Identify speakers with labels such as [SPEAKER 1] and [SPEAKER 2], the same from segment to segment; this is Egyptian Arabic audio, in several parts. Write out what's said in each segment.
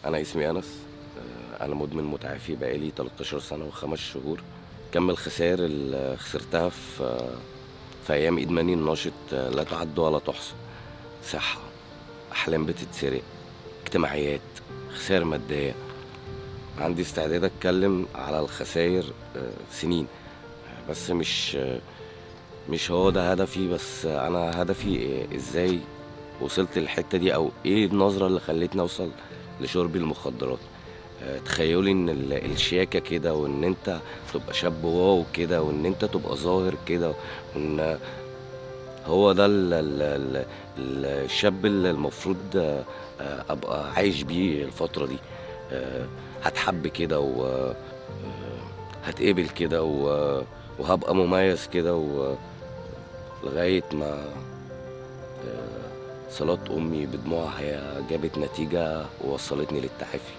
[SPEAKER 1] انا اسمي انس آه، انا مدمن متعافي بقالي 13 سنه وخمس شهور كم الخسائر اللي خسرتها في في ايام ادماني الناشط آه، لا تعد ولا تحصى صحه احلام بتتسرق اجتماعيات خسائر ماديه عندي استعداد اتكلم على الخسائر آه، سنين آه، بس مش آه، مش هو ده هدفي بس انا هدفي آه، ازاي وصلت للحته دي او ايه النظره اللي خلتني اوصل لشرب المخدرات آه، تخيلي ان ال- الشياكه كده وان انت تبقى شاب واو كده وان انت تبقى ظاهر كده وان هو ده ال ال ال الشاب اللي المفروض آه، آه، ابقى عايش بيه الفتره دي آه، هتحب كده و آه، هتقبل كده و- وهبقى مميز كده و- لغايه ما آه، صلاة أمي بدموعها هي جابت نتيجة ووصلتني للتعافي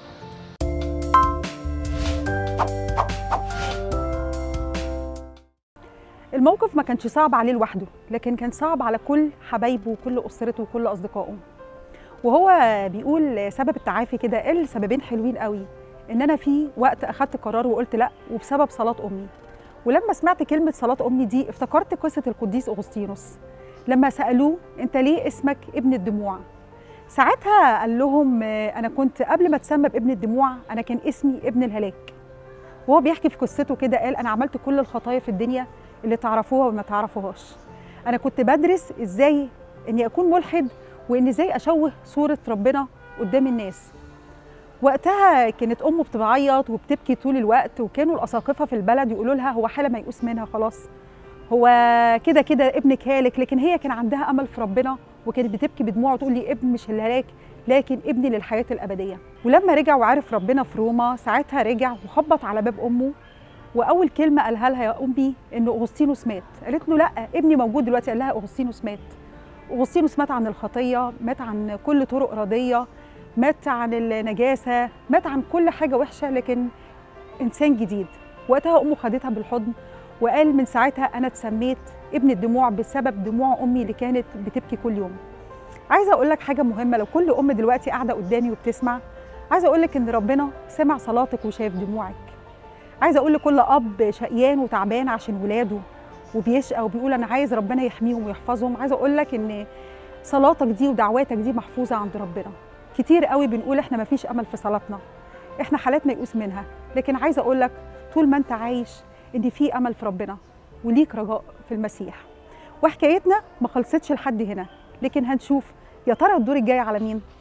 [SPEAKER 2] الموقف ما كانش صعب عليه لوحده لكن كان صعب على كل حبايبه وكل اسرته وكل اصدقائه وهو بيقول سبب التعافي كده قال سببين حلوين قوي ان انا في وقت اخدت قرار وقلت لا وبسبب صلاه امي ولما سمعت كلمه صلاه امي دي افتكرت قصه القديس اغسطينوس لما سالوه انت ليه اسمك ابن الدموع ساعتها قال لهم آه، انا كنت قبل ما اتسمى بابن الدموع انا كان اسمي ابن الهلاك وهو بيحكي في قصته كده قال انا عملت كل الخطايا في الدنيا اللي تعرفوها وما تعرفوهاش انا كنت بدرس ازاي اني اكون ملحد وان ازاي اشوه صوره ربنا قدام الناس وقتها كانت امه بتعيط وبتبكي طول الوقت وكانوا الاساقفه في البلد يقولوا لها هو حاله ميؤوس منها خلاص هو كده كده ابنك هالك لكن هي كان عندها امل في ربنا وكانت بتبكي بدموع وتقول لي ابن مش الهلاك لكن ابني للحياه الابديه ولما رجع وعرف ربنا في روما ساعتها رجع وخبط على باب امه واول كلمه قالها لها يا امي ان اغسطينوس مات قالت له لا ابني موجود دلوقتي قال لها اغسطينوس مات اغسطينوس مات عن الخطيه مات عن كل طرق رديه مات عن النجاسه مات عن كل حاجه وحشه لكن انسان جديد وقتها امه خدتها بالحضن وقال من ساعتها انا اتسميت ابن الدموع بسبب دموع امي اللي كانت بتبكي كل يوم عايزه اقول لك حاجه مهمه لو كل ام دلوقتي قاعده قدامي وبتسمع عايزه اقول لك ان ربنا سمع صلاتك وشاف دموعك عايزه اقول لكل اب شقيان وتعبان عشان ولاده وبيشقى وبيقول انا عايز ربنا يحميهم ويحفظهم عايزه اقول لك ان صلاتك دي ودعواتك دي محفوظه عند ربنا كتير قوي بنقول احنا ما فيش امل في صلاتنا احنا حالات ميؤوس منها لكن عايزه اقول لك طول ما انت عايش ان في امل في ربنا وليك رجاء في المسيح وحكايتنا ما خلصتش لحد هنا لكن هنشوف يا ترى الدور الجاي على مين